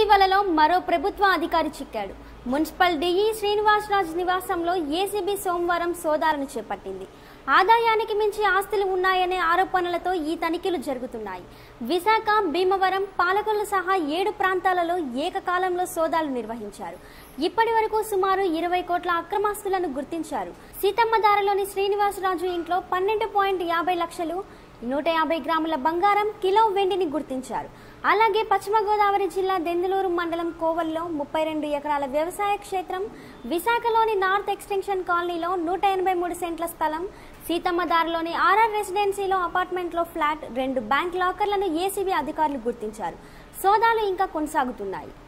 ACB వలలో మరో ప్రభుత్వ అధికారి చిక్కాడు మున్సిపల్ డిఈ శ్రీనివాసరాజ్ నివాసంలో ఏసీబీ సోమవారం సోదాలను చేపట్టింది ఆదాయానికి మించి ఆస్తులు ఉన్నాయనే ఆరోపణలతో ఈ తనిఖీలు జరుగుతున్నాయి విశాఖ భీమవరం పాలకొల్లు సహా ఏడు ప్రాంతాలలో ఏకకాలంలో సోదాలు నిర్వహించారు ఇప్పటి వరకు సుమారు ఇరవై కోట్ల అక్రమాస్తులను గుర్తించారు సీతమ్మదారలోని శ్రీనివాసరాజు ఇంట్లో పన్నెండు పాయింట్ యాభై లక్షలు నూట యాభై గ్రాముల బంగారం కిలో వెండిని గుర్తించారు అలాగే పశ్చిమ గోదావరి జిల్లా దెందులూరు మండలం కోవల్లో ముప్పై రెండు ఎకరాల వ్యవసాయ క్షేత్రం విశాఖలోని నార్త్ ఎక్స్టెన్షన్ కాలనీలో నూట ఎనభై మూడు సెంట్ల స్థలం సీతమ్మదారిలోని ఆర్ఆర్ రెసిడెన్సీలో అపార్ట్మెంట్లో ఫ్లాట్ రెండు బ్యాంక్ లాకర్లను ఏసీబీ అధికారులు గుర్తించారు సోదాలు ఇంకా కొనసాగుతున్నాయి